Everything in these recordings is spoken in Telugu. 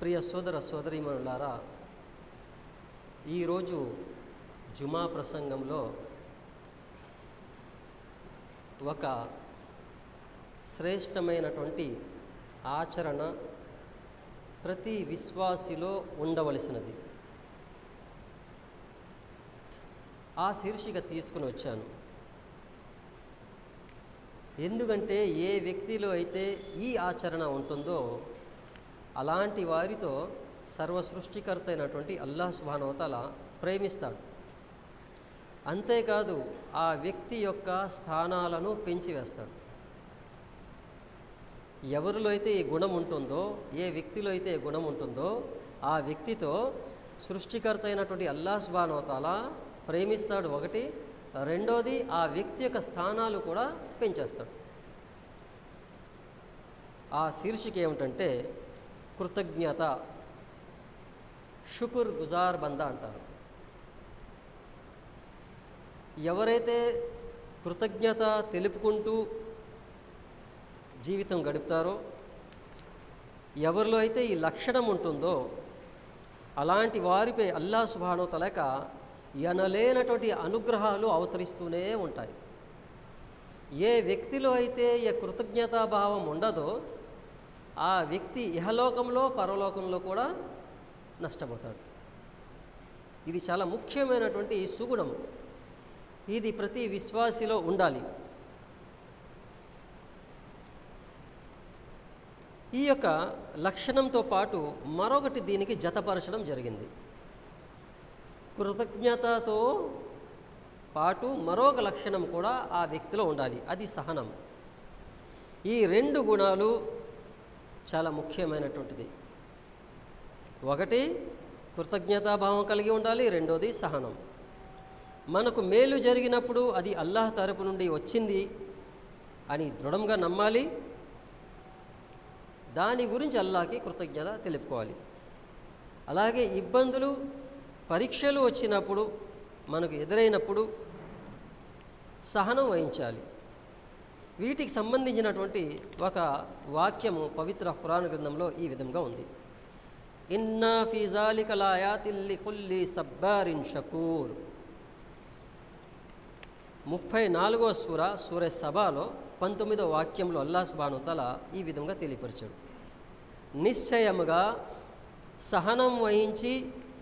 ప్రియ సోదర సోదరీమణులారా ఈరోజు జుమా ప్రసంగంలో ఒక శ్రేష్టమైనటువంటి ఆచరణ ప్రతి విశ్వాసిలో ఉండవలసినది ఆ శీర్షిక తీసుకుని వచ్చాను ఎందుకంటే ఏ వ్యక్తిలో అయితే ఈ ఆచరణ ఉంటుందో అలాంటి వారితో సర్వ సృష్టికర్త అయినటువంటి అల్లాహ్ సుబానవతల ప్రేమిస్తాడు అంతేకాదు ఆ వ్యక్తి యొక్క స్థానాలను పెంచివేస్తాడు ఎవరిలో అయితే ఈ గుణం ఉంటుందో ఏ వ్యక్తిలో అయితే ఈ గుణం ఉంటుందో ఆ వ్యక్తితో సృష్టికర్త అయినటువంటి అల్లా సుబానవతాల ప్రేమిస్తాడు ఒకటి రెండోది ఆ వ్యక్తి యొక్క స్థానాలు కూడా పెంచేస్తాడు ఆ శీర్షిక ఏమిటంటే కృతజ్ఞత షుకుర్ గుజార్ బందా అంటారు ఎవరైతే కృతజ్ఞత తెలుపుకుంటూ జీవితం గడుపుతారో ఎవరిలో అయితే ఈ లక్షణం ఉంటుందో అలాంటి వారిపై అల్లా సుభానో తలక ఎనలేనటువంటి అనుగ్రహాలు అవతరిస్తూనే ఉంటాయి ఏ వ్యక్తిలో అయితే ఈ కృతజ్ఞతాభావం ఉండదో ఆ వ్యక్తి ఇహలోకంలో పరలోకంలో కూడా నష్టపోతాడు ఇది చాలా ముఖ్యమైనటువంటి సుగుణం ఇది ప్రతి విశ్వాసిలో ఉండాలి ఈ యొక్క లక్షణంతో పాటు మరొకటి దీనికి జతపరచడం జరిగింది కృతజ్ఞతతో పాటు మరొక లక్షణం కూడా ఆ వ్యక్తిలో ఉండాలి అది సహనం ఈ రెండు గుణాలు చాలా ముఖ్యమైనటువంటిది ఒకటి కృతజ్ఞతాభావం కలిగి ఉండాలి రెండోది సహనం మనకు మేలు జరిగినప్పుడు అది అల్లాహ్ తరపు నుండి వచ్చింది అని దృఢంగా నమ్మాలి దాని గురించి అల్లాహకి కృతజ్ఞత తెలుపుకోవాలి అలాగే ఇబ్బందులు పరీక్షలు వచ్చినప్పుడు మనకు ఎదురైనప్పుడు సహనం వహించాలి వీటికి సంబంధించినటువంటి ఒక వాక్యము పవిత్ర పురాణ గ్రంథంలో ఈ విధంగా ఉంది ఇన్నా ఫిజాలిక లాయాతిల్లి కుల్లి సబ్బారిన్ షకూర్ ముప్పై నాలుగో సూర సూర్య సభలో పంతొమ్మిదో వాక్యంలో అల్లా సుబానుతల ఈ విధంగా తెలియపరిచాడు నిశ్చయముగా సహనం వహించి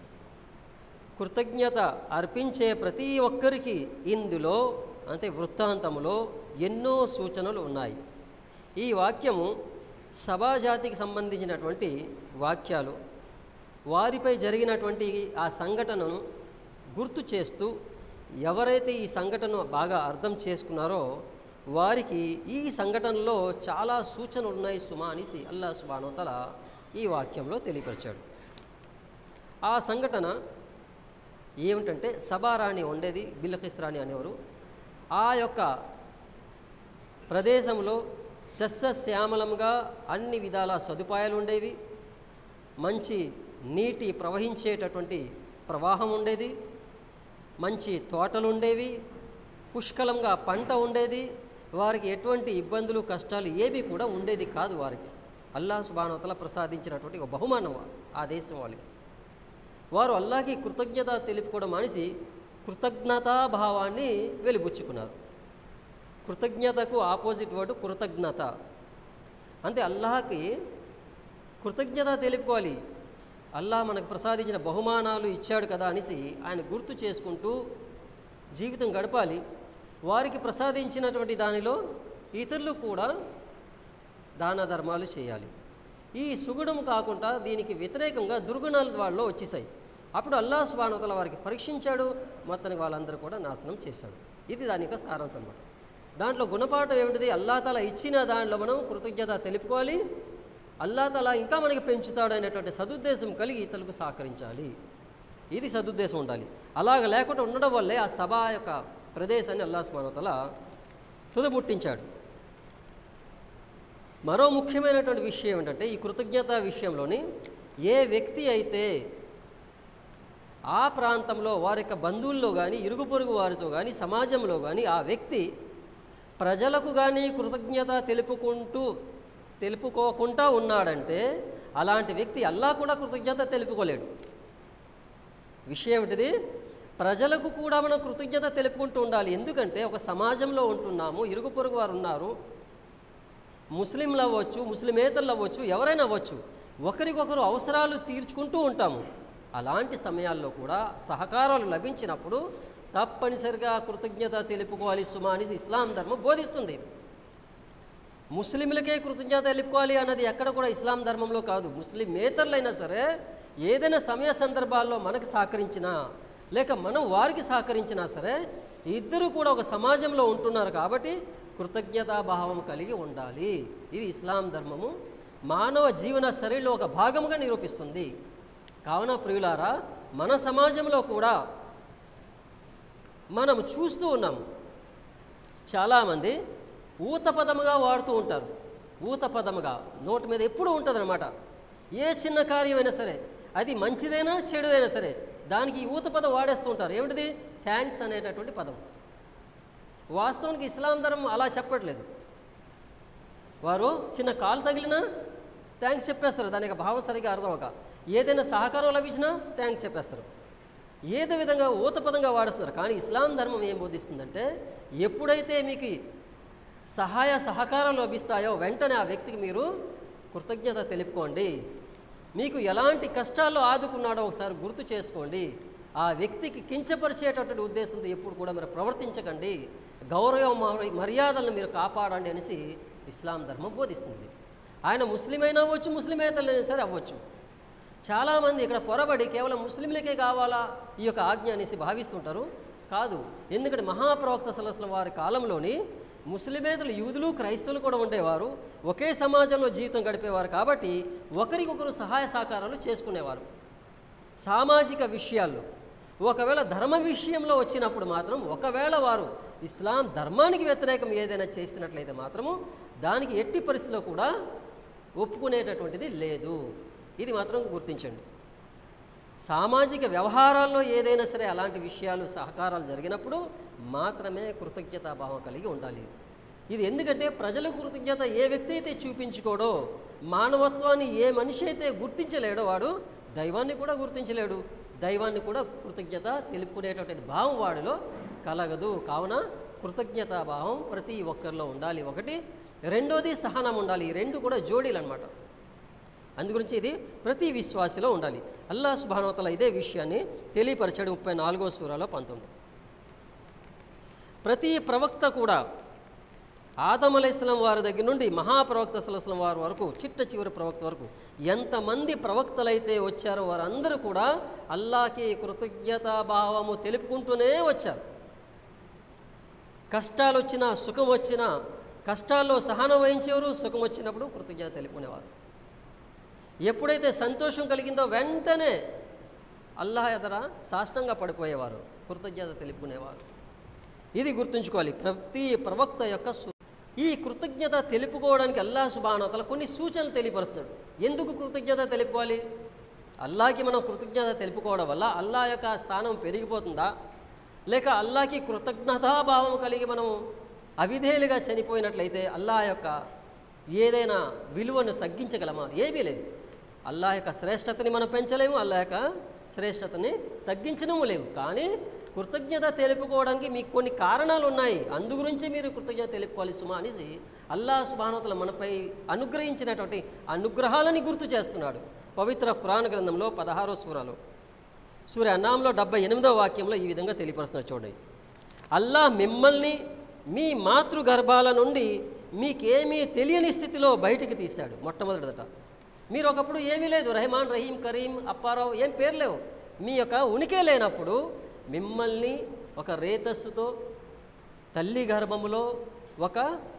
కృతజ్ఞత అర్పించే ప్రతి ఒక్కరికి ఇందులో అంటే వృత్తాంతములో ఎన్నో సూచనలు ఉన్నాయి ఈ వాక్యము సభాజాతికి సంబంధించినటువంటి వాక్యాలు వారిపై జరిగినటువంటి ఆ సంఘటనను గుర్తు చేస్తూ ఎవరైతే ఈ సంఘటన బాగా అర్థం చేసుకున్నారో వారికి ఈ సంఘటనలో చాలా సూచనలు ఉన్నాయి సుమా అనేసి అల్లా సుబానోతల ఈ వాక్యంలో తెలియపరిచాడు ఆ సంఘటన ఏమిటంటే సభారాణి ఉండేది బిల్కిస్ రాణి అనేవారు ఆ యొక్క ప్రదేశంలో సస్యశ్యామలంగా అన్ని విధాల సదుపాయాలు ఉండేవి మంచి నీటి ప్రవహించేటటువంటి ప్రవాహం ఉండేది మంచి తోటలు ఉండేవి పుష్కలంగా పంట ఉండేది వారికి ఎటువంటి ఇబ్బందులు కష్టాలు ఏవి కూడా ఉండేది కాదు వారికి అల్లా సుబానవతల ప్రసాదించినటువంటి ఒక బహుమానం ఆ దేశం వాళ్ళకి వారు అల్లాకి కృతజ్ఞత తెలుపుకోవడం మానేసి కృతజ్ఞతాభావాన్ని వెలిబుచ్చుకున్నారు కృతజ్ఞతకు ఆపోజిట్ వర్డ్ కృతజ్ఞత అంటే అల్లాహకి కృతజ్ఞత తెలుపుకోవాలి అల్లాహ్ మనకు ప్రసాదించిన బహుమానాలు ఇచ్చాడు కదా అనేసి ఆయన గుర్తు చేసుకుంటూ జీవితం గడపాలి వారికి ప్రసాదించినటువంటి దానిలో ఇతరులు కూడా దాన ధర్మాలు చేయాలి ఈ సుగుణం కాకుండా దీనికి వ్యతిరేకంగా దుర్గుణాలు వాళ్ళలో వచ్చేసాయి అప్పుడు అల్లా సుబానతల వారికి పరీక్షించాడు మొత్తానికి వాళ్ళందరూ కూడా నాశనం చేశాడు ఇది దాని యొక్క సారాంశం అన్నమాట దాంట్లో గుణపాఠం ఏమిటిది అల్లా తల ఇచ్చిన దాంట్లో మనం కృతజ్ఞత తెలుపుకోవాలి అల్లా తల ఇంకా మనకి పెంచుతాడు అనేటువంటి సదుద్దేశం కలిగి ఇతరులకు సహకరించాలి ఇది సదుద్దేశం ఉండాలి అలాగ లేకుండా ఉండడం వల్లే ఆ సభ యొక్క ప్రదేశాన్ని అల్లా సుబానతల తుదముట్టించాడు మరో ముఖ్యమైనటువంటి విషయం ఏంటంటే ఈ కృతజ్ఞత విషయంలోని ఏ వ్యక్తి అయితే ఆ ప్రాంతంలో వారి యొక్క బంధువుల్లో కానీ ఇరుగు పొరుగు వారితో కానీ సమాజంలో కానీ ఆ వ్యక్తి ప్రజలకు కానీ కృతజ్ఞత తెలుపుకుంటూ తెలుపుకోకుండా ఉన్నాడంటే అలాంటి వ్యక్తి అల్లా కూడా కృతజ్ఞత తెలుపుకోలేడు విషయం ఏమిటిది ప్రజలకు కూడా మనం కృతజ్ఞత తెలుపుకుంటూ ఉండాలి ఎందుకంటే ఒక సమాజంలో ఉంటున్నాము ఇరుగు పొరుగు వారు ఉన్నారు ముస్లింలు అవ్వచ్చు ముస్లిమేతరులు అవ్వచ్చు ఎవరైనా అవ్వచ్చు ఒకరికొకరు అవసరాలు తీర్చుకుంటూ ఉంటాము అలాంటి సమయాల్లో కూడా సహకారాలు లభించినప్పుడు తప్పనిసరిగా కృతజ్ఞత తెలుపుకోవాలి సుమా అని ఇస్లాం ధర్మం బోధిస్తుంది ముస్లింలకే కృతజ్ఞత తెలుపుకోవాలి అన్నది ఎక్కడ కూడా ఇస్లాం ధర్మంలో కాదు ముస్లిమేతరులైనా సరే ఏదైనా సమయ సందర్భాల్లో మనకు సహకరించినా లేక మనం వారికి సహకరించినా సరే ఇద్దరు కూడా ఒక సమాజంలో ఉంటున్నారు కాబట్టి కృతజ్ఞతాభావం కలిగి ఉండాలి ఇది ఇస్లాం ధర్మము మానవ జీవన శైలిలో ఒక భాగంగా నిరూపిస్తుంది కావున ప్రియులారా మన సమాజంలో కూడా మనం చూస్తూ ఉన్నాము చాలామంది ఊత పదముగా వాడుతూ ఉంటారు ఊత పదముగా నోటి మీద ఎప్పుడూ ఉంటుందన్నమాట ఏ చిన్న కార్యమైనా సరే అది మంచిదైనా చెడుదైనా సరే దానికి ఈ ఊత పదం వాడేస్తూ ఉంటారు ఏమిటిది థ్యాంక్స్ అనేటటువంటి పదం వాస్తవానికి ఇస్లాం ధర్మం అలా చెప్పట్లేదు వారు చిన్న కాలు తగిలినా థ్యాంక్స్ చెప్పేస్తారు దానికి భావం సరిగా అర్థం ఒక ఏదైనా సహకారం లభించినా థ్యాంక్స్ చెప్పేస్తారు ఏదో విధంగా ఊత పదంగా వాడుస్తున్నారు కానీ ఇస్లాం ధర్మం ఏం బోధిస్తుందంటే ఎప్పుడైతే మీకు సహాయ సహకారం లభిస్తాయో వెంటనే ఆ వ్యక్తికి మీరు కృతజ్ఞత తెలుపుకోండి మీకు ఎలాంటి కష్టాల్లో ఆదుకున్నాడో ఒకసారి గుర్తు చేసుకోండి ఆ వ్యక్తికి కించపరిచేటటువంటి ఉద్దేశంతో ఎప్పుడు కూడా మీరు ప్రవర్తించకండి గౌరవ మర్య- మర్యాదలను మీరు కాపాడండి అనేసి ఇస్లాం ధర్మం బోధిస్తుంది ఆయన ముస్లిం అయినా అవ్వచ్చు ముస్లిమేతలైనా సరే అవ్వచ్చు చాలామంది ఇక్కడ పొరబడి కేవలం ముస్లింలకే కావాలా ఈ యొక్క ఆజ్ఞ అనేసి భావిస్తుంటారు కాదు ఎందుకంటే మహాప్రవక్త సలసల వారి కాలంలోని ముస్లిమేతలు యూదులు క్రైస్తవులు కూడా ఉండేవారు ఒకే సమాజంలో జీవితం గడిపేవారు కాబట్టి ఒకరికొకరు సహాయ సహకారాలు చేసుకునేవారు సామాజిక విషయాల్లో ఒకవేళ ధర్మ విషయంలో వచ్చినప్పుడు మాత్రం ఒకవేళ వారు ఇస్లాం ధర్మానికి వ్యతిరేకం ఏదైనా చేస్తున్నట్లయితే మాత్రము దానికి ఎట్టి పరిస్థితిలో కూడా ఒప్పుకునేటటువంటిది లేదు ఇది మాత్రం గుర్తించండి సామాజిక వ్యవహారాల్లో ఏదైనా సరే అలాంటి విషయాలు సహకారాలు జరిగినప్పుడు మాత్రమే కృతజ్ఞతాభావం కలిగి ఉండాలి ఇది ఎందుకంటే ప్రజలకు కృతజ్ఞత ఏ వ్యక్తి అయితే చూపించుకోడో మానవత్వాన్ని ఏ మనిషి అయితే గుర్తించలేడో వాడు దైవాన్ని కూడా గుర్తించలేడు దైవాన్ని కూడా కృతజ్ఞత తెలుపుకునేటటువంటి భావం వాడిలో కలగదు కావున కృతజ్ఞతా భావం ప్రతి ఒక్కరిలో ఉండాలి ఒకటి రెండోది సహనం ఉండాలి ఈ రెండు కూడా జోడీలు అనమాట అందుగురించి ఇది ప్రతి విశ్వాసిలో ఉండాలి అల్లా సుభానవతల ఇదే విషయాన్ని తెలియపరచాడు ముప్పై నాలుగో సూరాలో పంతొమ్మిది ప్రతి ప్రవక్త కూడా ఆదం అలైస్లం వారి దగ్గర నుండి మహాప్రవక్త సలస్లం వారి వరకు చిట్ట చివరి ప్రవక్త వరకు ఎంతమంది ప్రవక్తలైతే వచ్చారో వారందరూ కూడా అల్లాకి కృతజ్ఞతాభావము తెలుపుకుంటూనే వచ్చారు కష్టాలు వచ్చినా సుఖం వచ్చినా కష్టాల్లో సహనం వహించేవారు సుఖం వచ్చినప్పుడు కృతజ్ఞత తెలుపుకునేవారు ఎప్పుడైతే సంతోషం కలిగిందో వెంటనే అల్లాహ్ ఎదర సాష్టంగా పడిపోయేవారు కృతజ్ఞత తెలుపుకునేవారు ఇది గుర్తుంచుకోవాలి ప్రతి ప్రవక్త యొక్క సు- ఈ కృతజ్ఞత తెలుపుకోవడానికి అల్లాహ్ సుబానతల కొన్ని సూచనలు తెలియపరుస్తున్నాడు ఎందుకు కృతజ్ఞత తెలుపుకోవాలి అల్లాహకి మనం కృతజ్ఞత తెలుపుకోవడం వల్ల అల్లాహ్ యొక్క స్థానం పెరిగిపోతుందా లేక అల్లాహకి కృతజ్ఞతాభావం కలిగి మనం అవిధేయులుగా చనిపోయినట్లయితే అల్లాహ్ యొక్క ఏదైనా విలువను తగ్గించగలమా ఏమీ లేదు అల్లాహ్ యొక్క శ్రేష్టతని మనం పెంచలేము అల్లాహ్ యొక్క శ్రేష్టతని తగ్గించడము లేవు కానీ కృతజ్ఞత తెలుపుకోవడానికి మీకు కొన్ని కారణాలు ఉన్నాయి అందు గురించి మీరు కృతజ్ఞత తెలుపుకోవాలి సుమా అనేసి అల్లాహ్ సుబానతల మనపై అనుగ్రహించినటువంటి అనుగ్రహాలని గుర్తు చేస్తున్నాడు పవిత్ర పురాణ గ్రంథంలో పదహారో సూరాలో సూర్య అన్నాంలో డెబ్బై ఎనిమిదో వాక్యంలో ఈ విధంగా తెలియపరుస్తున్నారు చూడండి అల్లా మిమ్మల్ని మీ మాతృ గర్భాల నుండి మీకేమీ తెలియని స్థితిలో బయటికి తీశాడు మొట్టమొదటిదట మీరు ఒకప్పుడు ఏమీ లేదు రెహమాన్ రహీం కరీం అప్పారావు ఏం పేరు లేవు మీ యొక్క ఉనికే లేనప్పుడు మిమ్మల్ని ఒక రేతస్సుతో తల్లి గర్భములో ఒక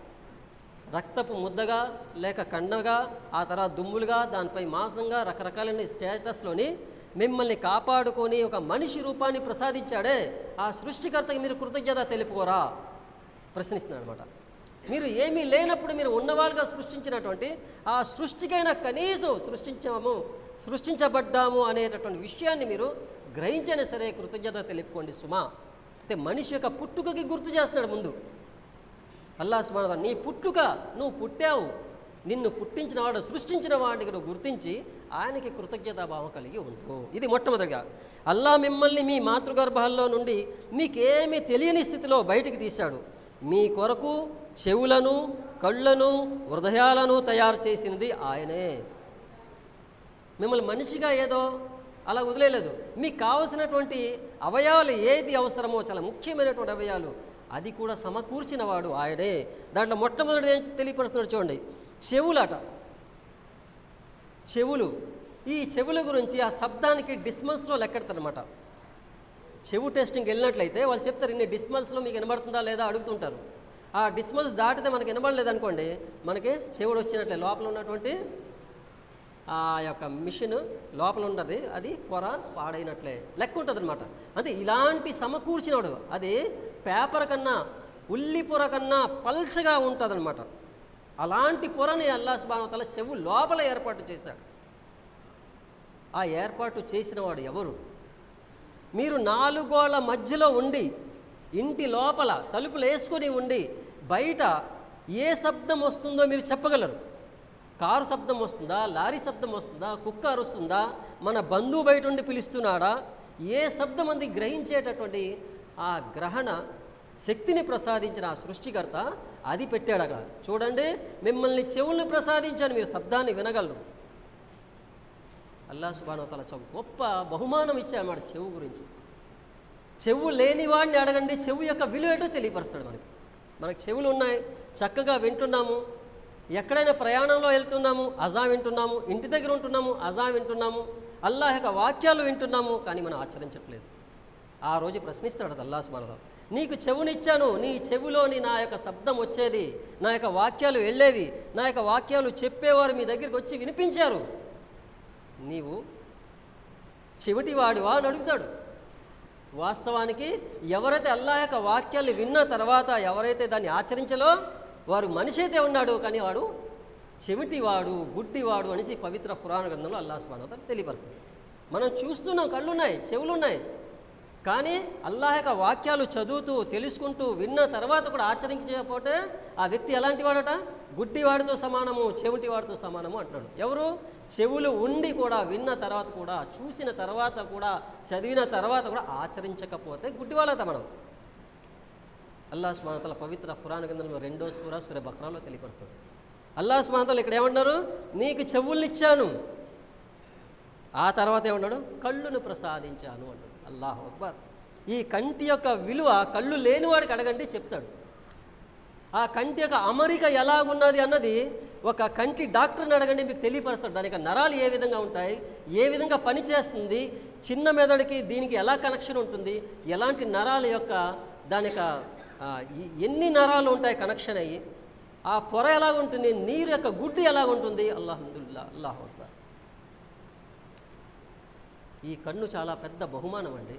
రక్తపు ముద్దగా లేక కండగా ఆ తర్వాత దుమ్ములుగా దానిపై మాంసంగా రకరకాలైన స్టేటస్లోని మిమ్మల్ని కాపాడుకొని ఒక మనిషి రూపాన్ని ప్రసాదించాడే ఆ సృష్టికర్తకి మీరు కృతజ్ఞత తెలుపుకోరా ప్రశ్నిస్తున్నాడు అనమాట మీరు ఏమీ లేనప్పుడు మీరు ఉన్నవాళ్ళుగా సృష్టించినటువంటి ఆ సృష్టికైనా కనీసం సృష్టించాము సృష్టించబడ్డాము అనేటటువంటి విషయాన్ని మీరు గ్రహించైనా సరే కృతజ్ఞత తెలుపుకోండి సుమా అంటే మనిషి యొక్క పుట్టుకకి గుర్తు చేస్తున్నాడు ముందు అల్లా సుమాన నీ పుట్టుక నువ్వు పుట్టావు నిన్ను పుట్టించిన వాడు సృష్టించిన వాడిని నువ్వు గుర్తించి ఆయనకి కృతజ్ఞతాభావం కలిగి ఉండు ఇది మొట్టమొదటిగా అల్లా మిమ్మల్ని మీ మాతృగర్భాల్లో నుండి మీకేమీ తెలియని స్థితిలో బయటికి తీశాడు మీ కొరకు చెవులను కళ్ళను హృదయాలను తయారు చేసినది ఆయనే మిమ్మల్ని మనిషిగా ఏదో అలా వదిలేయలేదు మీకు కావలసినటువంటి అవయవాలు ఏది అవసరమో చాలా ముఖ్యమైనటువంటి అవయవాలు అది కూడా సమకూర్చిన వాడు ఆయనే దాంట్లో మొట్టమొదటి ఏం తెలియపరుస్తున్నాడు చూడండి చెవులట చెవులు ఈ చెవుల గురించి ఆ శబ్దానికి డిస్మల్స్లో లెక్కెడతారనమాట చెవు టెస్టింగ్కి వెళ్ళినట్లయితే వాళ్ళు చెప్తారు ఇన్ని డిస్మల్స్లో మీకు వినబడుతుందా లేదా అడుగుతుంటారు ఆ డిస్మల్స్ దాటితే మనకి వినబడలేదు అనుకోండి మనకి చెవుడు వచ్చినట్లే లోపల ఉన్నటువంటి ఆ యొక్క మిషన్ లోపల ఉన్నది అది పొర పాడైనట్లే లెక్క ఉంటుంది అనమాట అంటే ఇలాంటి సమకూర్చినవాడు అది పేపర్ కన్నా ఉల్లి పొర కన్నా పల్చగా ఉంటుంది అలాంటి పొరని అల్లా సుబానతల చెవు లోపల ఏర్పాటు చేశాడు ఆ ఏర్పాటు చేసినవాడు ఎవరు మీరు నాలుగోళ్ల మధ్యలో ఉండి ఇంటి లోపల తలుపులు వేసుకొని ఉండి బయట ఏ శబ్దం వస్తుందో మీరు చెప్పగలరు కారు శబ్దం వస్తుందా లారీ శబ్దం వస్తుందా కుక్క అరుస్తుందా మన బంధువు బయట ఉండి పిలుస్తున్నాడా ఏ శబ్దం అంది గ్రహించేటటువంటి ఆ గ్రహణ శక్తిని ప్రసాదించిన ఆ సృష్టికర్త అది పెట్టాడు అక్కడ చూడండి మిమ్మల్ని చెవుల్ని ప్రసాదించాను మీరు శబ్దాన్ని వినగలరు అల్లా సుబాను తల గొప్ప బహుమానం ఇచ్చాడు చెవు గురించి చెవు లేని వాడిని అడగండి చెవు యొక్క విలువ ఏంటో తెలియపరుస్తాడు మనకి మనకు చెవులు ఉన్నాయి చక్కగా వింటున్నాము ఎక్కడైనా ప్రయాణంలో వెళ్తున్నాము అజా వింటున్నాము ఇంటి దగ్గర ఉంటున్నాము అజా వింటున్నాము అల్లాహ్ యొక్క వాక్యాలు వింటున్నాము కానీ మనం ఆచరించట్లేదు ఆ రోజు ప్రశ్నిస్తాడు అల్లా సుబానత నీకు చెవునిచ్చాను నీ చెవిలోని నా యొక్క శబ్దం వచ్చేది నా యొక్క వాక్యాలు వెళ్ళేవి నా యొక్క వాక్యాలు చెప్పేవారు మీ దగ్గరికి వచ్చి వినిపించారు నీవు చెవిటి వాడివా అని అడుగుతాడు వాస్తవానికి ఎవరైతే అల్లా యొక్క వాక్యాలు విన్న తర్వాత ఎవరైతే దాన్ని ఆచరించలో వారు మనిషి అయితే ఉన్నాడు కానీ వాడు చెవిటివాడు గుడ్డివాడు అనేసి పవిత్ర పురాణ గ్రంథంలో అల్లా సుబానత తెలియపరుస్తుంది మనం చూస్తున్నాం కళ్ళున్నాయి చెవులున్నాయి కానీ అల్లాహ్ యొక్క వాక్యాలు చదువుతూ తెలుసుకుంటూ విన్న తర్వాత కూడా ఆచరించకపోతే ఆ వ్యక్తి ఎలాంటి వాడట గుడ్డివాడితో సమానము చెవిటివాడితో సమానము అంటున్నాడు ఎవరు చెవులు ఉండి కూడా విన్న తర్వాత కూడా చూసిన తర్వాత కూడా చదివిన తర్వాత కూడా ఆచరించకపోతే గుడ్డివాళ్ళత మనం అల్లా సుమాతల పవిత్ర పురాణ గ్రంథంలో రెండో సూర సూర బక్రాలో తెలియపరుస్తుంది అల్లా సుమాతలు ఇక్కడ ఏమన్నారు నీకు చెవుల్నిచ్చాను ఆ తర్వాత ఏమన్నాడు కళ్ళును ప్రసాదించాను అన్నాడు అల్లాహ్ అక్బర్ ఈ కంటి యొక్క విలువ కళ్ళు లేనివాడికి అడగండి చెప్తాడు ఆ కంటి యొక్క అమరిక ఎలాగున్నది అన్నది ఒక కంటి డాక్టర్ని అడగండి మీకు తెలియపరుస్తాడు దానికి నరాలు ఏ విధంగా ఉంటాయి ఏ విధంగా పనిచేస్తుంది చిన్న మెదడుకి దీనికి ఎలా కనెక్షన్ ఉంటుంది ఎలాంటి నరాల యొక్క దాని యొక్క ఆ, ఈ- ఎన్ని నరాలు ఉంటాయి కనెక్షన్ అయ్యి ఆ పొర ఎలాగుంటుంది నీరు యొక్క గుడ్డి ఎలాగుంటుంది అల్లాహమ్దుల్లా అల్లాహ్ అక్బర్ ఈ కన్ను చాలా పెద్ద బహుమానం అండి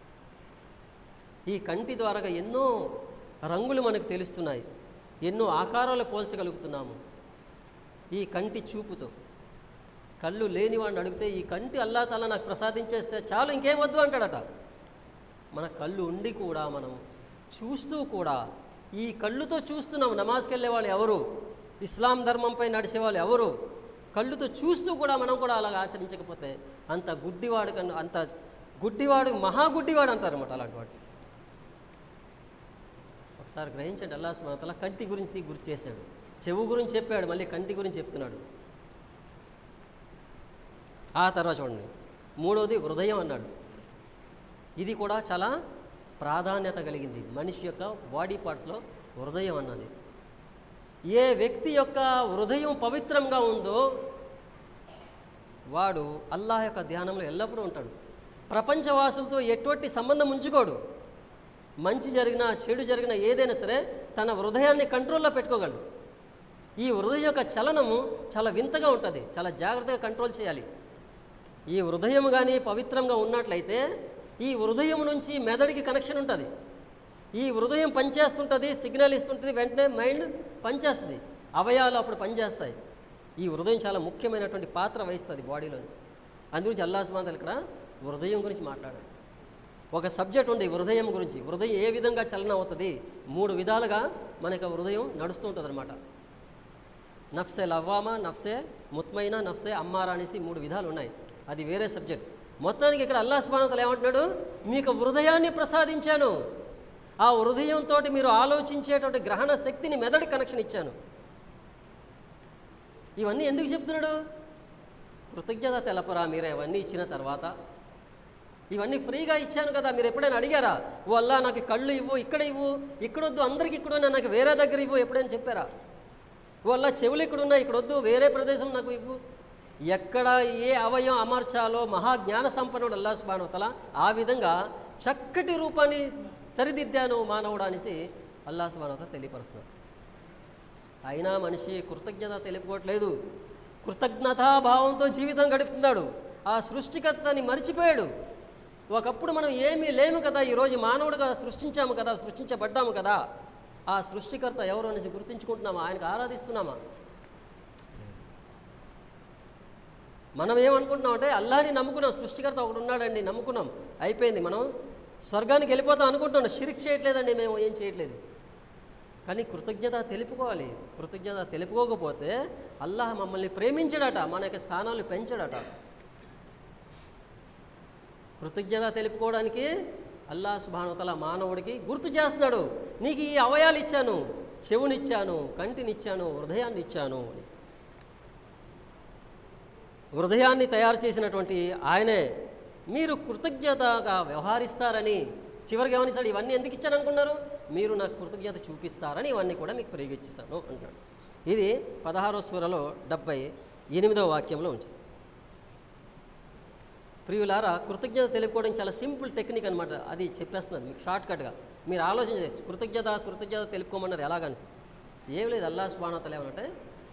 ఈ కంటి ద్వారా ఎన్నో రంగులు మనకు తెలుస్తున్నాయి ఎన్నో ఆకారాలు పోల్చగలుగుతున్నాము ఈ కంటి చూపుతో కళ్ళు లేని వాడిని అడిగితే ఈ కంటి అల్లా తల నాకు ప్రసాదించేస్తే చాలు ఇంకేం వద్దు అంటాడట మన కళ్ళు ఉండి కూడా మనం చూస్తూ కూడా ఈ కళ్ళుతో చూస్తున్నాం నమాజ్కి వెళ్ళే వాళ్ళు ఎవరు ఇస్లాం ధర్మంపై నడిచే వాళ్ళు ఎవరు కళ్ళుతో చూస్తూ కూడా మనం కూడా అలాగ ఆచరించకపోతే అంత గుడ్డివాడు కన్నా అంత గుడ్డివాడు మహాగుడ్డివాడు అంటారు అనమాట అలాంటి వాడు ఒకసారి గ్రహించండి అల్లా సుమాతల కంటి గురించి గుర్తు చేశాడు చెవు గురించి చెప్పాడు మళ్ళీ కంటి గురించి చెప్తున్నాడు ఆ తర్వాత చూడండి మూడవది హృదయం అన్నాడు ఇది కూడా చాలా ప్రాధాన్యత కలిగింది మనిషి యొక్క బాడీ పార్ట్స్లో హృదయం అన్నది ఏ వ్యక్తి యొక్క హృదయం పవిత్రంగా ఉందో వాడు అల్లాహ్ యొక్క ధ్యానంలో ఎల్లప్పుడూ ఉంటాడు ప్రపంచవాసులతో ఎటువంటి సంబంధం ఉంచుకోడు మంచి జరిగినా చెడు జరిగినా ఏదైనా సరే తన హృదయాన్ని కంట్రోల్లో పెట్టుకోగలడు ఈ హృదయం యొక్క చలనము చాలా వింతగా ఉంటుంది చాలా జాగ్రత్తగా కంట్రోల్ చేయాలి ఈ హృదయం కానీ పవిత్రంగా ఉన్నట్లయితే ఈ హృదయం నుంచి మెదడికి కనెక్షన్ ఉంటుంది ఈ హృదయం పనిచేస్తుంటుంది సిగ్నల్ ఇస్తుంటుంది వెంటనే మైండ్ పనిచేస్తుంది అవయాలు అప్పుడు పనిచేస్తాయి ఈ హృదయం చాలా ముఖ్యమైనటువంటి పాత్ర వహిస్తుంది బాడీలో అందుగురించి అల్లాస్మాతలు ఇక్కడ హృదయం గురించి మాట్లాడాడు ఒక సబ్జెక్ట్ ఉంది హృదయం గురించి హృదయం ఏ విధంగా చలనం అవుతుంది మూడు విధాలుగా మనకి హృదయం నడుస్తూ ఉంటుంది అనమాట నఫ్సే లవ్వామా నఫ్సే ముత్మైనా నఫ్సే అమ్మారా అనేసి మూడు విధాలు ఉన్నాయి అది వేరే సబ్జెక్ట్ మొత్తానికి ఇక్కడ అల్లా సుబానతలు ఏమంటున్నాడు మీకు హృదయాన్ని ప్రసాదించాను ఆ హృదయంతో మీరు ఆలోచించేటువంటి గ్రహణ శక్తిని మెదడు కనెక్షన్ ఇచ్చాను ఇవన్నీ ఎందుకు చెప్తున్నాడు కృతజ్ఞత తెలపరా మీరు ఇవన్నీ ఇచ్చిన తర్వాత ఇవన్నీ ఫ్రీగా ఇచ్చాను కదా మీరు ఎప్పుడైనా అడిగారా ఓ అల్లా నాకు కళ్ళు ఇవ్వు ఇక్కడ ఇవ్వు ఇక్కడొద్దు అందరికి ఇక్కడ ఉన్నా నాకు వేరే దగ్గర ఇవ్వు ఎప్పుడైనా చెప్పారా ఓ అల్లా చెవులు ఇక్కడ ఉన్నాయి ఇక్కడ వద్దు వేరే ప్రదేశం నాకు ఇవ్వు ఎక్కడ ఏ అవయం అమర్చాలో మహాజ్ఞాన సంపన్నుడు అల్లా సుబానవతల ఆ విధంగా చక్కటి రూపాన్ని సరిదిద్దాను మానవుడు అనేసి అల్లా సుబానవత తెలియపరుస్తున్నారు అయినా మనిషి కృతజ్ఞత తెలుపుకోవట్లేదు కృతజ్ఞతాభావంతో జీవితం గడుపుతున్నాడు ఆ సృష్టికర్తని మర్చిపోయాడు ఒకప్పుడు మనం ఏమీ లేము కదా ఈరోజు మానవుడిగా సృష్టించాము కదా సృష్టించబడ్డాము కదా ఆ సృష్టికర్త ఎవరు అనేసి గుర్తించుకుంటున్నామా ఆయనకు ఆరాధిస్తున్నామా మనం ఏమనుకుంటున్నాం అంటే అల్లాని నమ్ముకున్నాం సృష్టికర్త ఒకడు ఉన్నాడండి నమ్ముకున్నాం అయిపోయింది మనం స్వర్గానికి వెళ్ళిపోతాం అనుకుంటున్నాం షిరిక్ చేయట్లేదండి మేము ఏం చేయట్లేదు కానీ కృతజ్ఞత తెలుపుకోవాలి కృతజ్ఞత తెలుపుకోకపోతే అల్లాహ్ మమ్మల్ని ప్రేమించాడట మన యొక్క స్థానాలు పెంచాడట కృతజ్ఞత తెలుపుకోవడానికి అల్లా సుభానతల మానవుడికి గుర్తు చేస్తున్నాడు నీకు ఈ అవయాలు ఇచ్చాను చెవునిచ్చాను కంటినిచ్చాను హృదయాన్ని ఇచ్చాను అని హృదయాన్ని తయారు చేసినటువంటి ఆయనే మీరు కృతజ్ఞతగా వ్యవహరిస్తారని చివరికి ఏమనిస్తాడు ఇవన్నీ ఎందుకు ఇచ్చాను అనుకున్నారు మీరు నాకు కృతజ్ఞత చూపిస్తారని ఇవన్నీ కూడా మీకు ప్రేగిచ్చేసాను అంటున్నాడు ఇది పదహారో స్వరలో డెబ్బై ఎనిమిదవ వాక్యంలో ఉంది ప్రియులారా కృతజ్ఞత తెలుపుకోవడం చాలా సింపుల్ టెక్నిక్ అనమాట అది చెప్పేస్తున్నారు మీకు షార్ట్ కట్గా మీరు ఆలోచన చేయొచ్చు కృతజ్ఞత కృతజ్ఞత తెలుపుకోమన్నారు ఎలాగని ఏం లేదు అల్లా సుబానతలు ఏమంటే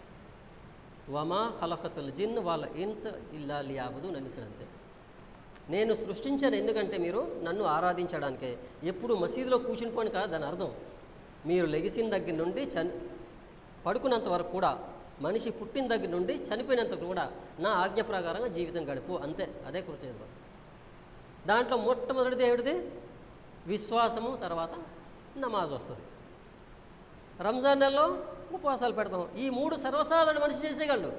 వమా హలకతుల్ జిన్ వాళ్ళ ఇన్స్ ఇల్లా లియాబుదు ననిసడంతే నేను సృష్టించాను ఎందుకంటే మీరు నన్ను ఆరాధించడానికే ఎప్పుడు మసీదులో కూర్చుని పోని కదా దాని అర్థం మీరు లెగిసిన దగ్గర నుండి చని పడుకున్నంత వరకు కూడా మనిషి పుట్టిన దగ్గర నుండి చనిపోయినంత కూడా నా ఆజ్ఞ ప్రకారంగా జీవితం గడుపు అంతే అదే కృతజ్ఞత దాంట్లో మొట్టమొదటిది ఏమిటిది విశ్వాసము తర్వాత నమాజ్ వస్తుంది రంజాన్ నెలలో ఉపవాసాలు పెడతాం ఈ మూడు సర్వసాధారణ మనిషి చేసేయగలడు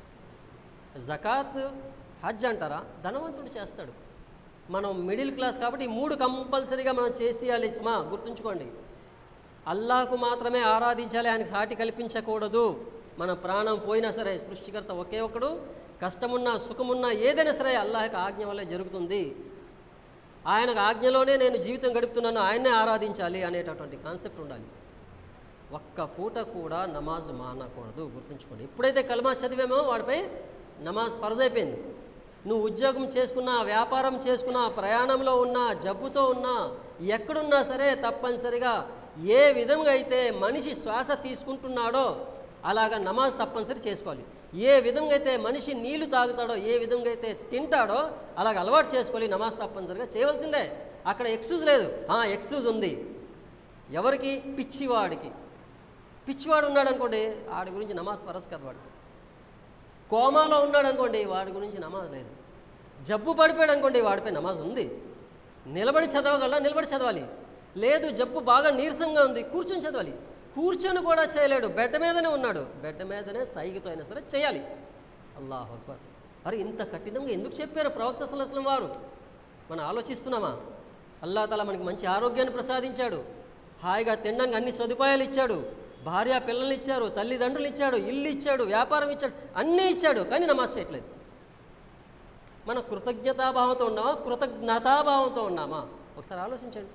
జకాత్ హజ్ అంటారా ధనవంతుడు చేస్తాడు మనం మిడిల్ క్లాస్ కాబట్టి ఈ మూడు కంపల్సరీగా మనం చేసేయాలి సుమా గుర్తుంచుకోండి అల్లాహకు మాత్రమే ఆరాధించాలి ఆయనకు సాటి కల్పించకూడదు మన ప్రాణం పోయినా సరే సృష్టికర్త ఒకే ఒకడు కష్టమున్నా సుఖమున్నా ఏదైనా సరే అల్లాహకి ఆజ్ఞ వల్లే జరుగుతుంది ఆయనకు ఆజ్ఞలోనే నేను జీవితం గడుపుతున్నాను ఆయన్నే ఆరాధించాలి అనేటటువంటి కాన్సెప్ట్ ఉండాలి ఒక్క పూట కూడా నమాజ్ మానకూడదు గుర్తుంచుకోండి ఎప్పుడైతే కలమా చదివామో వాడిపై నమాజ్ ఫర్జ్ అయిపోయింది నువ్వు ఉద్యోగం చేసుకున్నా వ్యాపారం చేసుకున్నా ప్రయాణంలో ఉన్నా జబ్బుతో ఉన్నా ఎక్కడున్నా సరే తప్పనిసరిగా ఏ విధంగా అయితే మనిషి శ్వాస తీసుకుంటున్నాడో అలాగా నమాజ్ తప్పనిసరి చేసుకోవాలి ఏ విధంగా అయితే మనిషి నీళ్లు తాగుతాడో ఏ విధంగా అయితే తింటాడో అలాగ అలవాటు చేసుకోవాలి నమాజ్ తప్పనిసరిగా చేయవలసిందే అక్కడ ఎక్స్క్యూజ్ లేదు ఎక్స్క్యూజ్ ఉంది ఎవరికి పిచ్చివాడికి పిచ్చివాడు ఉన్నాడు అనుకోండి వాడి గురించి నమాజ్ ఫరస్ కదా వాడు కోమాలో ఉన్నాడు అనుకోండి వాడి గురించి నమాజ్ లేదు జబ్బు పడిపోయాడు అనుకోండి వాడిపై నమాజ్ ఉంది నిలబడి చదవగల నిలబడి చదవాలి లేదు జబ్బు బాగా నీరసంగా ఉంది కూర్చొని చదవాలి కూర్చొని కూడా చేయలేడు బెడ్ మీదనే ఉన్నాడు బెడ్ మీదనే సైగితో అయినా సరే చేయాలి అల్లాహ్ అక్బర్ అరే ఇంత కఠినంగా ఎందుకు చెప్పారు ప్రవక్త సలస్లం వారు మనం ఆలోచిస్తున్నామా అల్లా తల మనకి మంచి ఆరోగ్యాన్ని ప్రసాదించాడు హాయిగా తినడానికి అన్ని సదుపాయాలు ఇచ్చాడు భార్య పిల్లలు ఇచ్చారు తల్లిదండ్రులు ఇచ్చాడు ఇల్లు ఇచ్చాడు వ్యాపారం ఇచ్చాడు అన్నీ ఇచ్చాడు కానీ నమాజ్ చేయట్లేదు మనం కృతజ్ఞతాభావంతో ఉన్నామా కృతజ్ఞతాభావంతో ఉన్నామా ఒకసారి ఆలోచించండి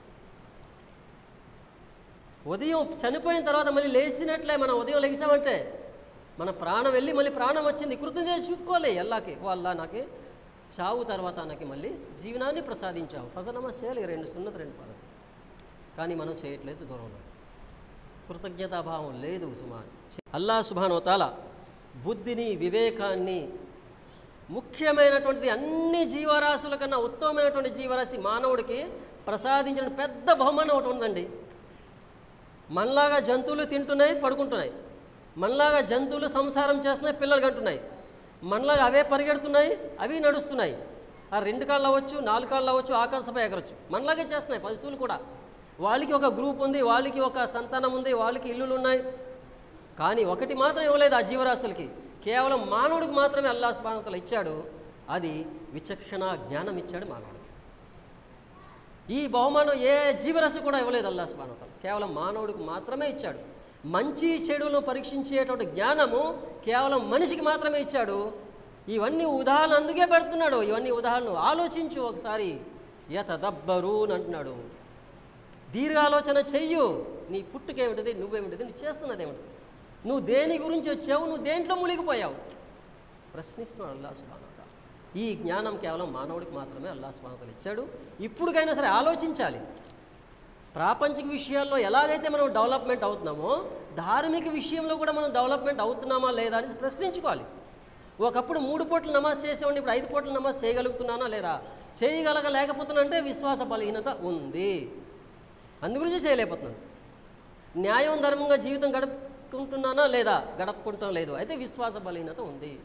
ఉదయం చనిపోయిన తర్వాత మళ్ళీ లేచినట్లే మనం ఉదయం లెగిసామంటే మన ప్రాణం వెళ్ళి మళ్ళీ ప్రాణం వచ్చింది కృతజ్ఞత చూపుకోవాలి ఎల్లాకి ఓ అల్లా నాకు చావు తర్వాత నాకు మళ్ళీ జీవనాన్ని ప్రసాదించావు ఫజర్ నమాజ్ చేయాలి రెండు సున్నత రెండు పదం కానీ మనం చేయట్లేదు దూరంలో కృతజ్ఞతాభావం లేదు సుమా అల్లా సుభానోతాల బుద్ధిని వివేకాన్ని ముఖ్యమైనటువంటిది అన్ని జీవరాశుల కన్నా ఉత్తమమైనటువంటి జీవరాశి మానవుడికి ప్రసాదించిన పెద్ద బహుమానం ఒకటి ఉందండి మనలాగా జంతువులు తింటున్నాయి పడుకుంటున్నాయి మనలాగా జంతువులు సంసారం చేస్తున్నాయి పిల్లలు కంటున్నాయి మనలాగా అవే పరిగెడుతున్నాయి అవి నడుస్తున్నాయి ఆ రెండు కాళ్ళు అవ్వచ్చు నాలుగు కాళ్ళు అవ్వచ్చు ఆకాశపై ఎగరొచ్చు మనలాగే చేస్తున్నాయి పశువులు కూడా వాళ్ళకి ఒక గ్రూప్ ఉంది వాళ్ళకి ఒక సంతానం ఉంది వాళ్ళకి ఇల్లులు ఉన్నాయి కానీ ఒకటి మాత్రం ఇవ్వలేదు ఆ జీవరాశులకి కేవలం మానవుడికి మాత్రమే అల్లా సుబానతల ఇచ్చాడు అది విచక్షణ జ్ఞానం ఇచ్చాడు మానవుడికి ఈ బహుమానం ఏ జీవరాశి కూడా ఇవ్వలేదు అల్లా సుబానతల కేవలం మానవుడికి మాత్రమే ఇచ్చాడు మంచి చెడులను పరీక్షించేటువంటి జ్ఞానము కేవలం మనిషికి మాత్రమే ఇచ్చాడు ఇవన్నీ ఉదాహరణ అందుకే పెడుతున్నాడు ఇవన్నీ ఉదాహరణలు ఆలోచించు ఒకసారి యతదబ్బరు అని అంటున్నాడు దీర్ఘాలోచన చెయ్యు నీ పుట్టుకేమిటిది నువ్వేమిటిది నువ్వు చేస్తున్నది ఏమిటిది నువ్వు దేని గురించి వచ్చావు నువ్వు దేంట్లో మునిగిపోయావు ప్రశ్నిస్తున్నాడు అల్లా సుబానత ఈ జ్ఞానం కేవలం మానవుడికి మాత్రమే అల్లా సుబానతలు ఇచ్చాడు ఇప్పుడుకైనా సరే ఆలోచించాలి ప్రాపంచిక విషయాల్లో ఎలాగైతే మనం డెవలప్మెంట్ అవుతున్నామో ధార్మిక విషయంలో కూడా మనం డెవలప్మెంట్ అవుతున్నామా లేదా అని ప్రశ్నించుకోవాలి ఒకప్పుడు మూడు పూటలు నమాజ్ చేసేవాడిని ఇప్పుడు ఐదు పూటలు నమాజ్ చేయగలుగుతున్నానా లేదా చేయగలగ లేకపోతున్నా అంటే విశ్వాస బలహీనత ఉంది అందు గురించి చేయలేకపోతున్నాను న్యాయం ధర్మంగా జీవితం గడుపుకుంటున్నానా లేదా గడపుకుంటాం లేదు అయితే విశ్వాస బలహీనత ఉంది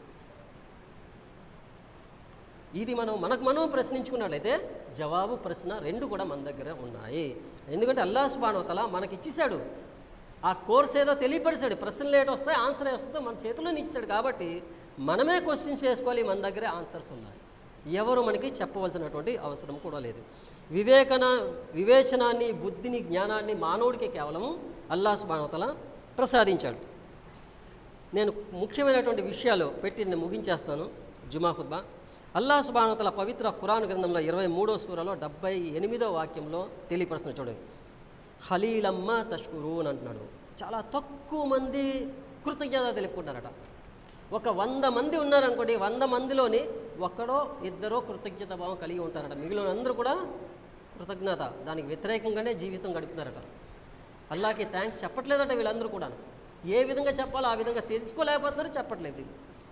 ఇది మనం మనకు మనం ప్రశ్నించుకున్నట్లయితే జవాబు ప్రశ్న రెండు కూడా మన దగ్గర ఉన్నాయి ఎందుకంటే అల్లా సుబానవతల మనకి ఇచ్చేశాడు ఆ కోర్స్ ఏదో తెలియపరిచాడు ప్రశ్నలు ఏటో వస్తాయి ఆన్సర్ ఏ వస్తుందో మన చేతిలోనే ఇచ్చాడు కాబట్టి మనమే క్వశ్చన్స్ చేసుకోవాలి మన దగ్గరే ఆన్సర్స్ ఉన్నాయి ఎవరు మనకి చెప్పవలసినటువంటి అవసరం కూడా లేదు వివేకన వివేచనాన్ని బుద్ధిని జ్ఞానాన్ని మానవుడికి కేవలం అల్లా సుబానవతల ప్రసాదించాడు నేను ముఖ్యమైనటువంటి విషయాలు పెట్టి నేను ముగించేస్తాను జుమా ఖుద్బా అల్లా సుబానతల పవిత్ర ఖురాన్ గ్రంథంలో ఇరవై మూడో సూరలో డెబ్బై ఎనిమిదో వాక్యంలో తెలియపరుస్తున్న చూడండి హలీలమ్మ తష్కురూన్ అంటున్నాడు చాలా తక్కువ మంది కృతజ్ఞత తెలుపుకుంటారట ఒక వంద మంది ఉన్నారనుకోండి వంద మందిలోని ఒక్కడో ఇద్దరో కృతజ్ఞత భావం కలిగి ఉంటారట మిగిలిన అందరూ కూడా కృతజ్ఞత దానికి వ్యతిరేకంగానే జీవితం గడుపుతారట అల్లాకి థ్యాంక్స్ చెప్పట్లేదట వీళ్ళందరూ కూడా ఏ విధంగా చెప్పాలో ఆ విధంగా తెలుసుకోలేకపోతున్నారు చెప్పట్లేదు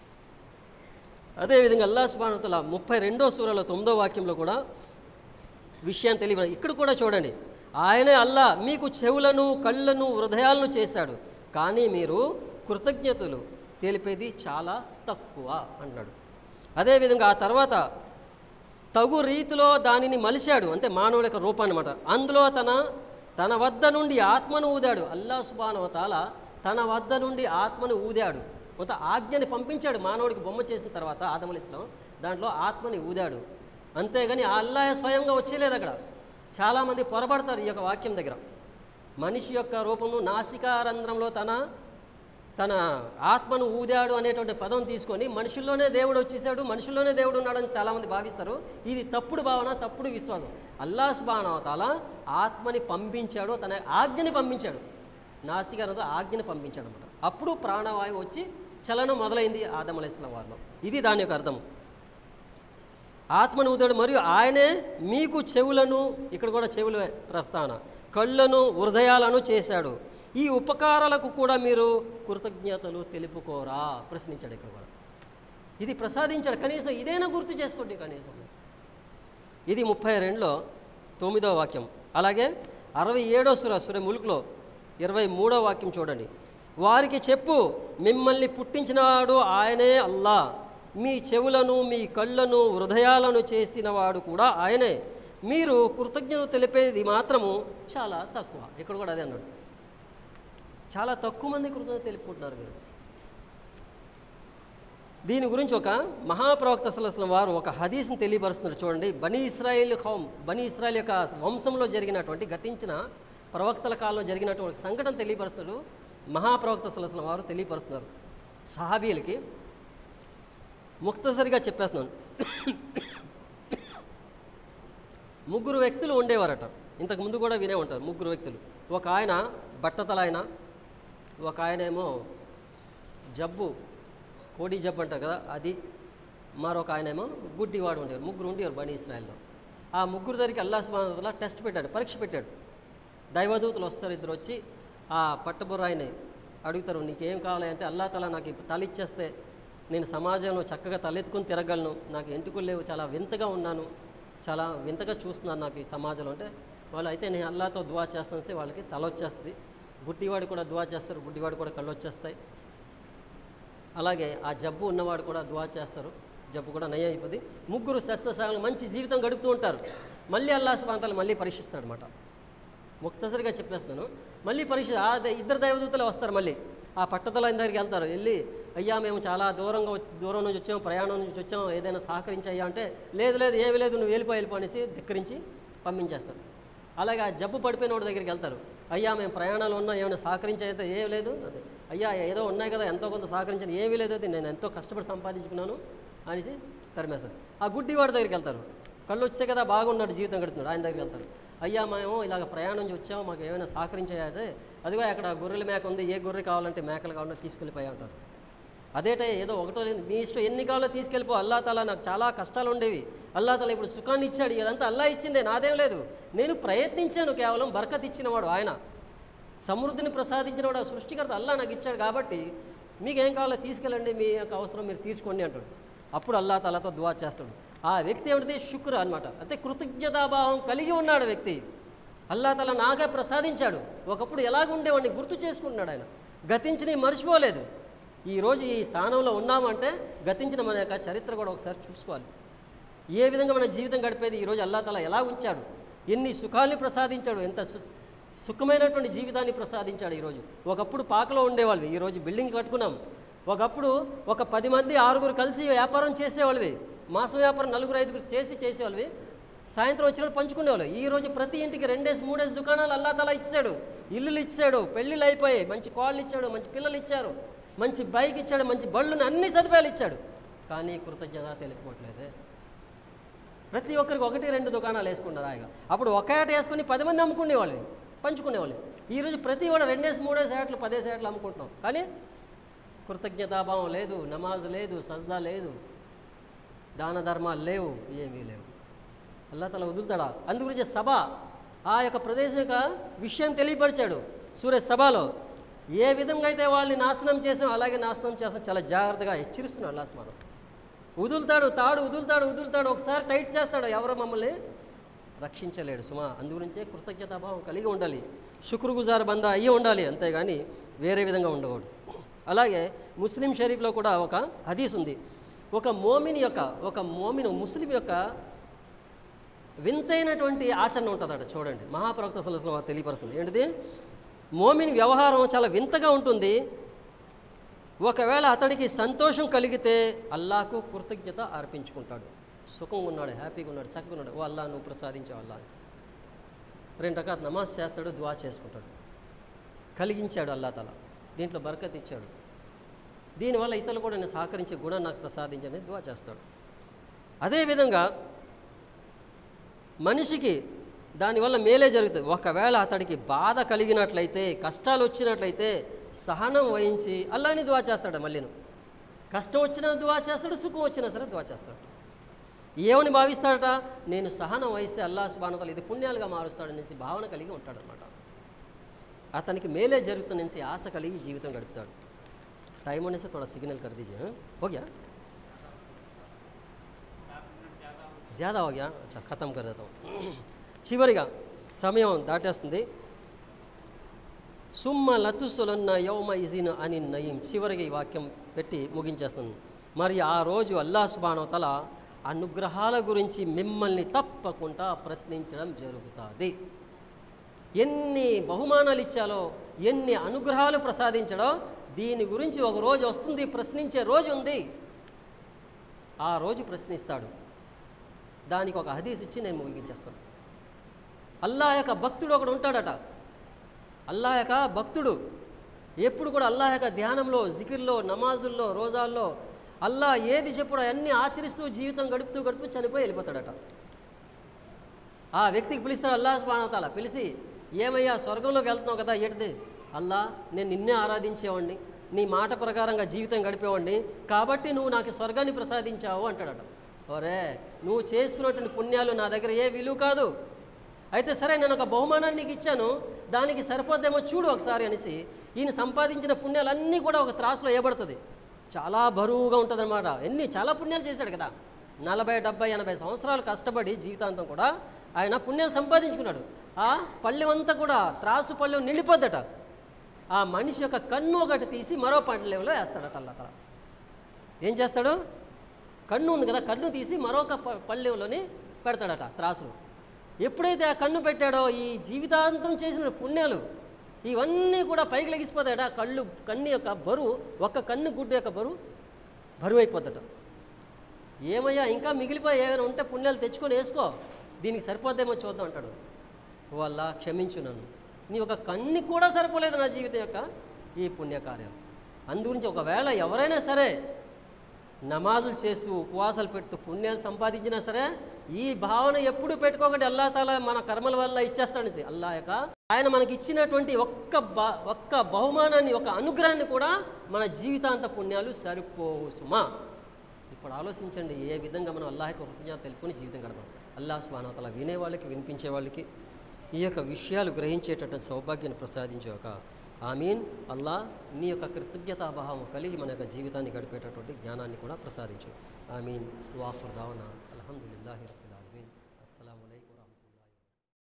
అదేవిధంగా అల్లా సుబానతల ముప్పై రెండో సూరలో తొమ్మిదో వాక్యంలో కూడా విషయాన్ని తెలియ ఇక్కడ కూడా చూడండి ఆయనే అల్లా మీకు చెవులను కళ్ళను హృదయాలను చేశాడు కానీ మీరు కృతజ్ఞతలు తెలిపేది చాలా తక్కువ అంటున్నాడు అదేవిధంగా ఆ తర్వాత తగు రీతిలో దానిని మలిశాడు అంటే మానవుడి యొక్క రూపాన్ని అనమాట అందులో తన తన వద్ద నుండి ఆత్మను ఊదాడు అల్లా సుబానవతాల తన వద్ద నుండి ఆత్మను ఊదాడు కొంత ఆజ్ఞని పంపించాడు మానవుడికి బొమ్మ చేసిన తర్వాత ఆదమలిస్లాం దాంట్లో ఆత్మని ఊదాడు అంతేగాని ఆ అల్లా స్వయంగా వచ్చేలేదు అక్కడ చాలామంది పొరపడతారు ఈ యొక్క వాక్యం దగ్గర మనిషి యొక్క రూపము నాసికారంధ్రంలో తన తన ఆత్మను ఊదాడు అనేటువంటి పదం తీసుకొని మనుషుల్లోనే దేవుడు వచ్చేసాడు మనుషుల్లోనే దేవుడు ఉన్నాడని చాలామంది భావిస్తారు ఇది తప్పుడు భావన తప్పుడు విశ్వాసం అల్లా సుబానవతాల ఆత్మని పంపించాడు తన ఆజ్ఞని పంపించాడు నాసికారంతో ఆజ్ఞని పంపించాడు అనమాట అప్పుడు ప్రాణవాయువు వచ్చి చలనం మొదలైంది ఆదం అలైస్లాం వారిలో ఇది దాని యొక్క అర్థం ఆత్మను ఊదాడు మరియు ఆయనే మీకు చెవులను ఇక్కడ కూడా చెవుల ప్రస్తావన కళ్ళను హృదయాలను చేశాడు ఈ ఉపకారాలకు కూడా మీరు కృతజ్ఞతలు తెలుపుకోరా ప్రశ్నించాడు ఇక్కడ కూడా ఇది ప్రసాదించాడు కనీసం ఇదైనా గుర్తు చేసుకోండి కనీసం ఇది ముప్పై రెండులో తొమ్మిదో వాక్యం అలాగే అరవై ఏడో సుర సుర ములుకులో ఇరవై మూడో వాక్యం చూడండి వారికి చెప్పు మిమ్మల్ని పుట్టించినవాడు ఆయనే అల్లా మీ చెవులను మీ కళ్ళను హృదయాలను చేసినవాడు కూడా ఆయనే మీరు కృతజ్ఞత తెలిపేది మాత్రము చాలా తక్కువ ఇక్కడ కూడా అదే అన్నాడు చాలా తక్కువ మంది కృతజ్ఞత తెలుపుకుంటున్నారు మీరు దీని గురించి ఒక మహాప్రవక్త సలస్లం వారు ఒక హదీస్ని తెలియపరుస్తున్నారు చూడండి బనీ ఇస్రాయిల్ హోమ్ బనీ ఇస్రాయిల్ యొక్క వంశంలో జరిగినటువంటి గతించిన ప్రవక్తల కాలంలో జరిగినటువంటి సంఘటన తెలియపరుస్తున్నారు మహాప్రవక్త సలస్లం వారు తెలియపరుస్తున్నారు సహాబీలకి ముక్తసరిగా చెప్పేస్తున్నాను ముగ్గురు వ్యక్తులు ఉండేవారట ఇంతకు ముందు కూడా వినే ఉంటారు ముగ్గురు వ్యక్తులు ఒక ఆయన బట్టతల ఆయన ఒక ఆయన ఏమో జబ్బు కోడి జబ్బు అంటారు కదా అది మరొక ఆయన ఏమో గుడ్డివాడు ఉండేవారు ముగ్గురు ఉండేవారు బనీ ఇస్రాయల్లో ఆ ముగ్గురు దగ్గరికి అల్లా సుబానతల టెస్ట్ పెట్టాడు పరీక్ష పెట్టాడు దైవదూతలు వస్తారు ఇద్దరు వచ్చి ఆ పట్టబుర్రాయిని అడుగుతారు నీకేం కావాలి అంటే అల్లా తల నాకు ఇప్పుడు తల ఇచ్చేస్తే నేను సమాజంలో చక్కగా తలెత్తుకుని తిరగలను నాకు ఎంటుకలు లేవు చాలా వింతగా ఉన్నాను చాలా వింతగా చూస్తున్నాను నాకు ఈ సమాజంలో అంటే వాళ్ళు అయితే నేను అల్లాతో దువా చేస్తాను వాళ్ళకి తల వచ్చేస్తుంది గుడ్డివాడు కూడా దువా చేస్తారు గుడ్డివాడు కూడా కళ్ళు వచ్చేస్తాయి అలాగే ఆ జబ్బు ఉన్నవాడు కూడా దువా చేస్తారు జబ్బు కూడా నయం అయిపోతుంది ముగ్గురు శస్త్రసాగలు మంచి జీవితం గడుపుతూ ఉంటారు మళ్ళీ అల్లా సుబాంతాలు మళ్ళీ పరీక్షిస్తాడు అనమాట ముక్తసరిగా చెప్పేస్తున్నాను మళ్ళీ పరీక్ష ఆ ద- ఇద్దరు దైవదూతలు వస్తారు మళ్ళీ ఆ పట్టదల ఆయన దగ్గరికి వెళ్తారు వెళ్ళి అయ్యా మేము చాలా దూరంగా వచ్చి- దూరం నుంచి వచ్చాం ప్రయాణం నుంచి వచ్చాం ఏదైనా సహకరించయ్యా అంటే లేదు లేదు ఏమి లేదు నువ్వు వెళ్ళిపో వెళ్ళిపో అనేసి ధిక్కరించి పంపించేస్తారు అలాగే ఆ జబ్బు పడిపోయిన వాడి దగ్గరికి వెళ్తారు అయ్యా మేము ప్రయాణాలు ఉన్నా ఏమైనా సహకరించైతే ఏమి లేదు అదే అయ్యా ఏదో ఉన్నాయి కదా ఎంతో కొంత సహకరించింది ఏమీ లేదు అది నేను ఎంతో కష్టపడి సంపాదించుకున్నాను అనేసి తరిమేస్తారు ఆ గుడ్డి వాడి దగ్గరికి వెళ్తారు కళ్ళు వచ్చే కదా బాగున్నాడు జీవితం గడుపుతున్నాడు ఆయన దగ్గరికి వెళ్తారు అయ్యా మేము ఇలాగ ప్రయాణం నుంచి వచ్చాము మాకు ఏమైనా సహకరించాయంటే అదిగో అక్కడ గొర్రెల మేక ఉంది ఏ గొర్రె కావాలంటే మేకలు కావాలంటే తీసుకెళ్ళిపోయా ఉంటారు అదేటే ఏదో ఒకటో లేదు మీ ఇష్టం ఎన్ని కావాలో తీసుకెళ్ళిపో అల్లా తలా నాకు చాలా కష్టాలు ఉండేవి అల్లా తల ఇప్పుడు సుఖాన్ని ఇచ్చాడు ఇదంతా అల్లా ఇచ్చిందే నాదేం లేదు నేను ప్రయత్నించాను కేవలం బరకత్ ఇచ్చినవాడు ఆయన సమృద్ధిని ప్రసాదించినవాడు ఆ సృష్టికర్త అల్లా నాకు ఇచ్చాడు కాబట్టి మీకు ఏం కావాలో తీసుకెళ్ళండి మీ యొక్క అవసరం మీరు తీర్చుకోండి అంటాడు అప్పుడు అల్లా తలతో దువా చేస్తాడు ఆ వ్యక్తి ఏమిటిది శుక్ర అన్నమాట అంటే కృతజ్ఞతాభావం కలిగి ఉన్నాడు వ్యక్తి అల్లా తల నాకే ప్రసాదించాడు ఒకప్పుడు ఎలాగ ఉండేవాడిని గుర్తు చేసుకుంటున్నాడు ఆయన గతించి మర్చిపోలేదు ఈరోజు ఈ స్థానంలో ఉన్నామంటే గతించిన మన యొక్క చరిత్ర కూడా ఒకసారి చూసుకోవాలి ఏ విధంగా మన జీవితం గడిపేది ఈరోజు అల్లా తల ఎలా ఉంచాడు ఎన్ని సుఖాల్ని ప్రసాదించాడు ఎంత సు సుఖమైనటువంటి జీవితాన్ని ప్రసాదించాడు ఈరోజు ఒకప్పుడు పాకలో ఉండేవాళ్ళవి ఈరోజు బిల్డింగ్ కట్టుకున్నాం ఒకప్పుడు ఒక పది మంది ఆరుగురు కలిసి వ్యాపారం చేసేవాళ్ళవి మాసం వ్యాపారం నలుగురు ఐదుగురు చేసి చేసేవాళ్ళవి సాయంత్రం వచ్చినప్పుడు పంచుకునేవాళ్ళు ఈ రోజు ప్రతి ఇంటికి రెండేసి మూడేసి దుకాణాలు అల్లా తలా ఇచ్చాడు ఇల్లులు ఇచ్చాడు పెళ్ళిళ్ళు అయిపోయాయి మంచి కాళ్ళు ఇచ్చాడు మంచి పిల్లలు ఇచ్చారు మంచి బైక్ ఇచ్చాడు మంచి బళ్ళుని అన్ని సదుపాయాలు ఇచ్చాడు కానీ కృతజ్ఞత తెలియకపోవట్లేదే ప్రతి ఒక్కరికి ఒకటి రెండు దుకాణాలు వేసుకున్నారు హాయిగా అప్పుడు ఒక ఏట వేసుకుని పది మంది అమ్ముకునేవాళ్ళు పంచుకునేవాళ్ళు ఈరోజు ప్రతి కూడా రెండేసి మూడేసి ఏట్లు పదేసి ఏట్లు అమ్ముకుంటున్నాం కానీ కృతజ్ఞతాభావం లేదు నమాజ్ లేదు సజ్దా లేదు దాన ధర్మాలు లేవు ఏమీ లేవు అల్లా తల వదులుతాడా అందుగురించి సభ ఆ యొక్క ప్రదేశం యొక్క విషయం తెలియపరిచాడు సూర్య సభలో ఏ విధంగా అయితే వాళ్ళని నాశనం చేసాం అలాగే నాశనం చేస్తాం చాలా జాగ్రత్తగా హెచ్చరిస్తున్నాడు అల్లా స్మానం వదులుతాడు తాడు వదులుతాడు వదులుతాడు ఒకసారి టైట్ చేస్తాడు ఎవరు మమ్మల్ని రక్షించలేడు సుమా అందుగురించే కృతజ్ఞతాభావం కలిగి ఉండాలి శుక్రగుజార్ బంద అయ్యి ఉండాలి అంతేగాని వేరే విధంగా ఉండకూడదు అలాగే ముస్లిం షరీఫ్లో కూడా ఒక హదీస్ ఉంది ఒక మోమిన్ యొక్క ఒక మోమిన్ ముస్లిం యొక్క వింతైనటువంటి ఆచరణ ఉంటుందట చూడండి మహాప్రవక్త సలసలం వారు తెలియపరుస్తుంది ఏంటిది మోమిన్ వ్యవహారం చాలా వింతగా ఉంటుంది ఒకవేళ అతడికి సంతోషం కలిగితే అల్లాకు కృతజ్ఞత అర్పించుకుంటాడు సుఖంగా ఉన్నాడు హ్యాపీగా ఉన్నాడు చక్కగా ఉన్నాడు ఓ అల్లా నువ్వు ప్రసాదించావు అల్లా అని. రెండు రకాల నమాజ్ చేస్తాడు దువా చేసుకుంటాడు కలిగించాడు అల్లా తల దీంట్లో బరకత్ ఇచ్చాడు దీనివల్ల ఇతరులు కూడా నేను సహకరించే గుణం నాకు ప్రసాదించని దువా చేస్తాడు అదేవిధంగా మనిషికి దానివల్ల మేలే జరుగుతుంది ఒకవేళ అతడికి బాధ కలిగినట్లయితే కష్టాలు వచ్చినట్లయితే సహనం వహించి అల్లాని దువా చేస్తాడు మళ్ళీను కష్టం వచ్చినా దువా చేస్తాడు సుఖం వచ్చినా సరే దువా చేస్తాడు ఏమని భావిస్తాడట నేను సహనం వహిస్తే అల్లా సుబానతలు ఇది పుణ్యాలుగా మారుస్తాడనేసి భావన కలిగి ఉంటాడనమాట అతనికి మేలే జరుగుతుందనేసి ఆశ కలిగి జీవితం గడుపుతాడు टाइम होने से थोड़ा सिग्नल कर दीजिए हाँ? हो गया ज़्यादा हो गया अच्छा ख़त्म कर देता हूँ చివరిగా సమయం దాటేస్తుంది సుమ్మ లతుసులన్న యౌమ ఇజిన్ అని నయీం చివరిగా ఈ వాక్యం పెట్టి ముగించేస్తుంది మరి ఆ రోజు అల్లా సుబానవతల అనుగ్రహాల గురించి మిమ్మల్ని తప్పకుండా ప్రశ్నించడం జరుగుతుంది ఎన్ని బహుమానాలు ఇచ్చాలో ఎన్ని అనుగ్రహాలు ప్రసాదించడో దీని గురించి ఒక రోజు వస్తుంది ప్రశ్నించే రోజు ఉంది ఆ రోజు ప్రశ్నిస్తాడు దానికి ఒక హదీస్ ఇచ్చి నేను ముగించేస్తాను అల్లా యొక్క భక్తుడు ఒకడు ఉంటాడట అల్లా యొక్క భక్తుడు ఎప్పుడు కూడా అల్లా యొక్క ధ్యానంలో జికిర్లో నమాజుల్లో రోజాల్లో అల్లా ఏది చెప్పుడు అన్నీ ఆచరిస్తూ జీవితం గడుపుతూ గడుపుతూ చనిపోయి వెళ్ళిపోతాడట ఆ వ్యక్తికి పిలుస్తాడు అల్లా సుబానతాల పిలిచి ఏమయ్యా స్వర్గంలోకి వెళ్తున్నావు కదా ఏంటిది అల్లా నేను నిన్నే ఆరాధించేవాడిని నీ మాట ప్రకారంగా జీవితం గడిపేవాడిని కాబట్టి నువ్వు నాకు స్వర్గాన్ని ప్రసాదించావు అంటాడట ఒరే నువ్వు చేసుకున్నటువంటి పుణ్యాలు నా దగ్గర ఏ విలువ కాదు అయితే సరే నేను ఒక బహుమానాన్ని నీకు ఇచ్చాను దానికి సరిపోద్దేమో చూడు ఒకసారి అనేసి ఈయన సంపాదించిన పుణ్యాలన్నీ కూడా ఒక త్రాసులో వేయబడుతుంది చాలా బరువుగా ఉంటుందన్నమాట ఎన్ని చాలా పుణ్యాలు చేశాడు కదా నలభై డెబ్బై ఎనభై సంవత్సరాలు కష్టపడి జీవితాంతం కూడా ఆయన పుణ్యాలు సంపాదించుకున్నాడు ఆ పళ్ళెం అంతా కూడా త్రాసు పళ్ళెం నిండిపోద్దట ఆ మనిషి యొక్క కన్ను ఒకటి తీసి మరో పళ్ళెంలో వేస్తాడట అల్లా తల ఏం చేస్తాడు కన్ను ఉంది కదా కన్ను తీసి మరొక ప- పళ్ళెంలోని పెడతాడట త్రాసులో ఎప్పుడైతే ఆ కన్ను పెట్టాడో ఈ జీవితాంతం చేసిన పుణ్యాలు ఇవన్నీ కూడా పైకి లెగిసిపోతాయట కళ్ళు కన్ను యొక్క బరువు ఒక్క కన్ను గుడ్డు యొక్క బరువు బరువు అయిపోద్దట ఏమయ్యా ఇంకా మిగిలిపోయి ఏమైనా ఉంటే పుణ్యాలు తెచ్చుకొని వేసుకో దీనికి సరిపోద్దేమో చూద్దాం అంటాడు ఓ అల్లా క్షమించు నన్ను నీ ఒక కన్ను కూడా సరిపోలేదు నా జీవితం యొక్క ఈ పుణ్యకార్యం అందుగురించి ఒకవేళ ఎవరైనా సరే నమాజులు చేస్తూ ఉపవాసాలు పెడుతూ పుణ్యాలు సంపాదించినా సరే ఈ భావన ఎప్పుడు పెట్టుకోకండి అల్లా తాలా మన కర్మల వల్ల ఇచ్చేస్తాడు అల్లా యొక్క ఆయన మనకి ఇచ్చినటువంటి ఒక్క బ ఒక్క బహుమానాన్ని ఒక అనుగ్రహాన్ని కూడా మన జీవితాంత పుణ్యాలు సరిపోవు సుమా ఇప్పుడు ఆలోచించండి ఏ విధంగా మనం అల్లాహకి కృతజ్ఞత తెలుపుకొని జీవితం గడపాలి అల్లాహ్ స్వానతల వినే వాళ్ళకి వినిపించే వాళ్ళకి ఈ యొక్క విషయాలు గ్రహించేటటువంటి సౌభాగ్యాన్ని ప్రసాదించే ఒక ఆమీన్ అల్లా నీ యొక్క కృతజ్ఞతాభావం కలిగి మన యొక్క జీవితాన్ని గడిపేటటువంటి జ్ఞానాన్ని కూడా ప్రసాదించు ఆమీన్ వాఫర్ దావన అల్హమ్దుల్లాహి రబ్బిల్